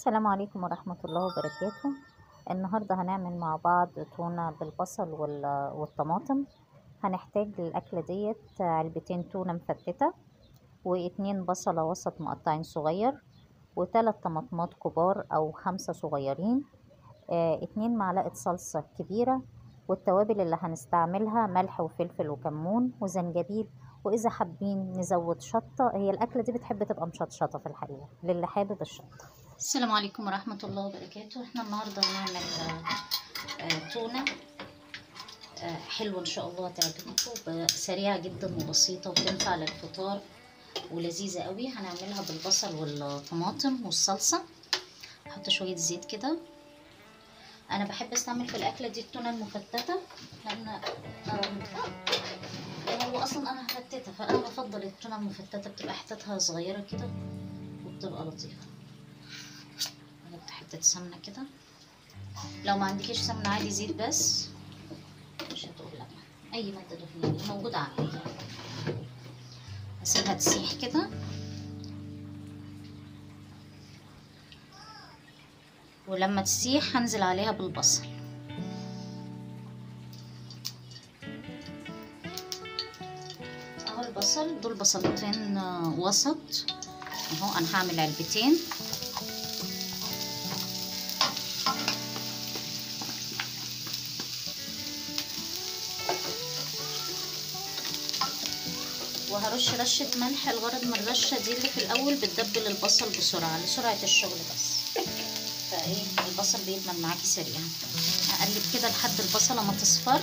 السلام عليكم ورحمة الله وبركاته النهاردة هنعمل مع بعض تونة بالبصل وال- والطماطم هنحتاج للأكلة ديت علبتين تونة مفتتة واتنين بصلة وسط مقطعين صغير وتلات طماطمات كبار أو خمسة صغيرين آه، اتنين معلقة صلصة كبيرة والتوابل اللي هنستعملها ملح وفلفل وكمون وزنجبيل وإذا حابين نزود شطة هي الأكلة دي بتحب تبقى مشطشطة في الحقيقة للي حابب الشطة السلام عليكم ورحمة الله وبركاته احنا النهاردة هنعمل آه، آه، تونة آه، حلوة ان شاء الله تعجبكم سريعة جدا وبسيطة وتنفع للفطار ولذيذة قوي هنعملها بالبصل والطماطم والصلصة هحط شوية زيت كده انا بحب استعمل في الاكلة دي التونة المفتتة لان آه، هو اصلا انا هفتتها فانا بفضل التونة المفتتة بتبقى حتتها صغيرة كده وبتبقى لطيفة نحط حتة سمنة كده لو ما عندكيش سمنة عادي زيت بس مش هتقول لا أي مادة دهنية موجودة عندي هسيبها تسيح كده ولما تسيح هنزل عليها بالبصل اهو البصل دول بصلتين آه، وسط اهو انا هعمل علبتين وهرش رشة ملح الغرض من الرشة دي اللي في الأول بتدبل البصل بسرعة لسرعة الشغل بس فايه البصل بيدمن معاكي سريعا أقلب كده لحد البصلة ما تصفر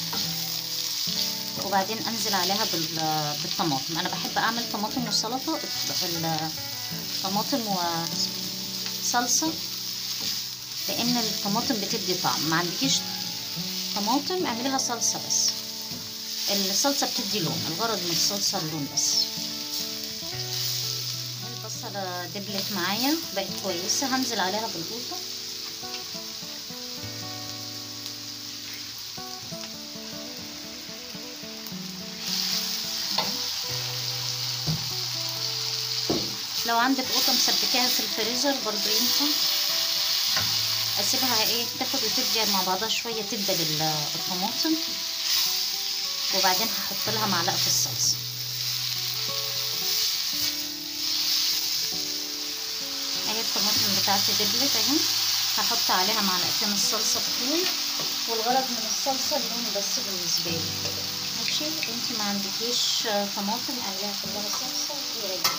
وبعدين أنزل عليها بال- بالطماطم أنا بحب أعمل طماطم وسلطة الطماطم وصلصة لأن الطماطم بتدي طعم ما عندكيش طماطم اعمليها صلصة بس الصلصة بتدي لون الغرض من الصلصة اللون بس البصلة دبلت معايا بقت كويسة هنزل عليها بالقوطة لو عندك قوطة مسبكاها في الفريزر برضو ينفع اسيبها ايه تاخد وتدي مع بعضها شوية تدبل ال- الطماطم وبعدين هحط لها معلقه الصلصه اهي الطماطم بتاعتي دبلت اهي هحط عليها معلقتين الصلصه بتوعي والغرض من الصلصه اللون بس بالنسبه لي ماشي انت ما عندكيش طماطم اعمليها كلها صلصه وريحي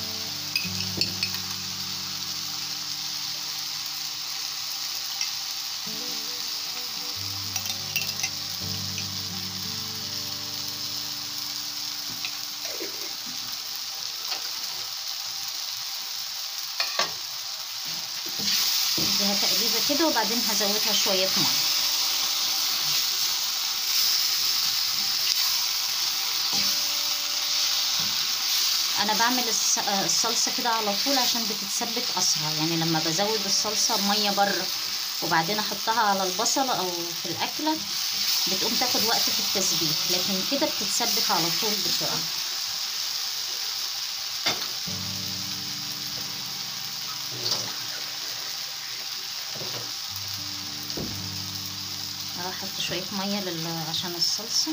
اديها تقليبه كده وبعدين هزودها شويه ميه انا بعمل الص- آه، الصلصه كده على طول عشان بتتسبك اسرع يعني لما بزود الصلصه ميه بره وبعدين احطها على البصله او في الاكله بتقوم تاخد وقت في التسبيك لكن كده بتتسبك على طول بسرعه هروح احط شويه ميه لل... عشان الصلصه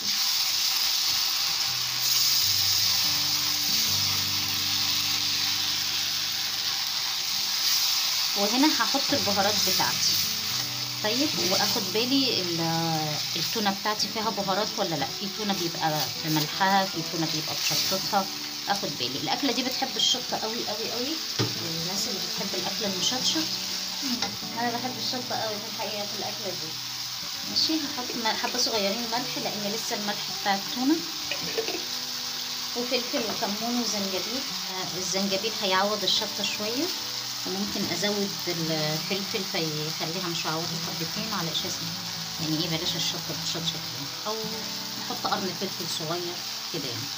وهنا هحط البهارات بتاعتي طيب واخد بالي ال- التونه بتاعتي فيها بهارات ولا لا في تونه بيبقى بملحها في تونه بيبقى بشطتها اخد بالي الاكله دي بتحب الشطه قوي قوي قوي الناس اللي بتحب الاكل المشطشط انا بحب الشطه قوي في الحقيقه في الاكله دي ماشي هحط م- حبه صغيرين ملح لان لسه الملح بتاع التونه وفلفل وكمون وزنجبيل آه، الزنجبيل هيعوض الشطه شويه وممكن ازود الفلفل فيخليها مشعوطه حبتين على اساس يعني ايه بلاش الشطه بتشطشط يعني. او نحط قرن فلفل صغير كده يعني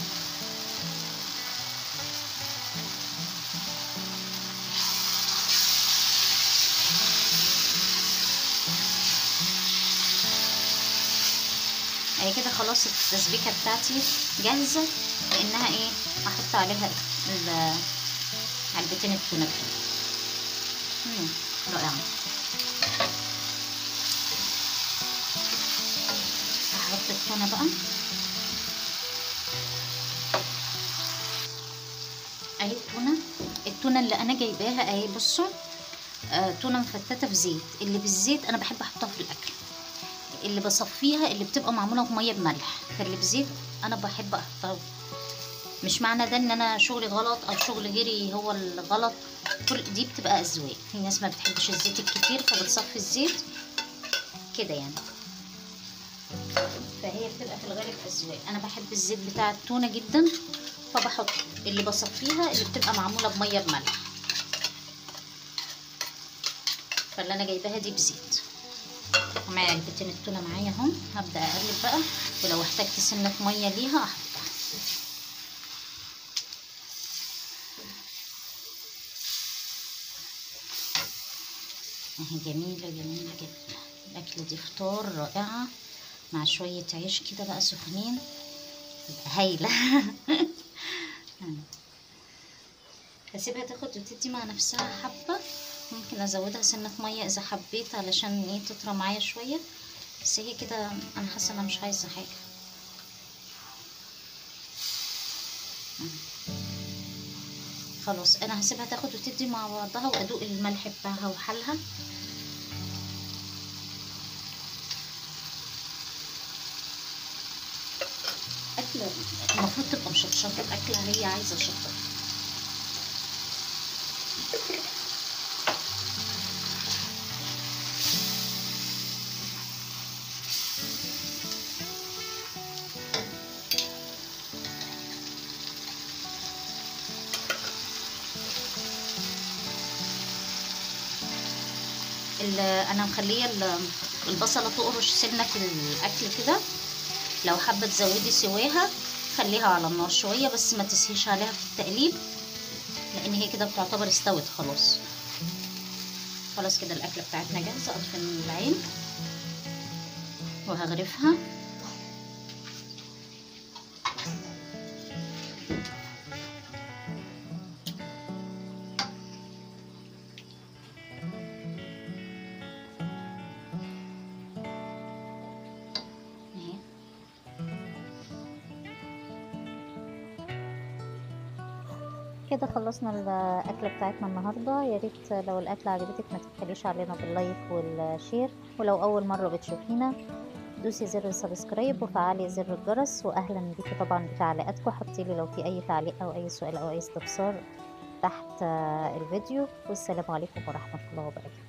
اهي كده خلاص التسبيكه بتاعتي جاهزه لانها ايه احط عليها ال- علبتين التونه بتوعي مم، رائعة هحط التونة بقى اهي التونة التونة اللي انا جايباها اهي بصوا آه تونة مفتتة في زيت اللي بالزيت انا بحب احطها في الاكل اللي بصفيها اللي بتبقى معمولة بمية بملح فاللي بزيت انا بحب احطها مش معنى ده ان انا شغلي غلط او شغل غيري هو الغلط كل دي بتبقى اذواق في ناس ما بتحبش الزيت الكتير فبتصفي الزيت كده يعني فهي بتبقى في الغالب اذواق انا بحب الزيت بتاع التونه جدا فبحط اللي بصفيها اللي بتبقى معموله بميه بملح فاللي انا جايباها دي بزيت ومعايا علبتين التونه معايا اهم هبدا اقلب بقى ولو احتجت سنه ميه ليها احطها اهي جميلة جميلة جدا الأكلة دي فطار رائعة مع شوية عيش كده بقى سخنين تبقى هايلة هسيبها تاخد وتدي مع نفسها حبة ممكن أزودها سنة مية إذا حبيت علشان ايه تطرى معايا شوية بس هي كده أنا حاسة أنا مش عايزة حاجة خلاص انا هسيبها تاخد وتدي مع بعضها وادوق الملح بتاعها وحالها اكله المفروض تبقى مشطشطه الاكله هي عايزه شطه ال- انا مخليه ال- البصله تقرش سنه في الاكل كده لو حابه تزودي سواها خليها على النار شويه بس ما تسهيش عليها في التقليب لان هي كده بتعتبر استوت خلاص خلاص كده الاكله بتاعتنا جاهزه اطفي العين وهغرفها اهي كده خلصنا الأكلة بتاعتنا النهاردة يا ريت لو الأكلة عجبتك ما تبخليش علينا باللايك والشير ولو أول مرة بتشوفينا دوسي زر السبسكرايب وفعلي زر الجرس وأهلا بيكي طبعا بتعليقاتكم حطيلي لو في أي تعليق أو أي سؤال أو أي استفسار تحت آه، الفيديو والسلام عليكم ورحمة الله وبركاته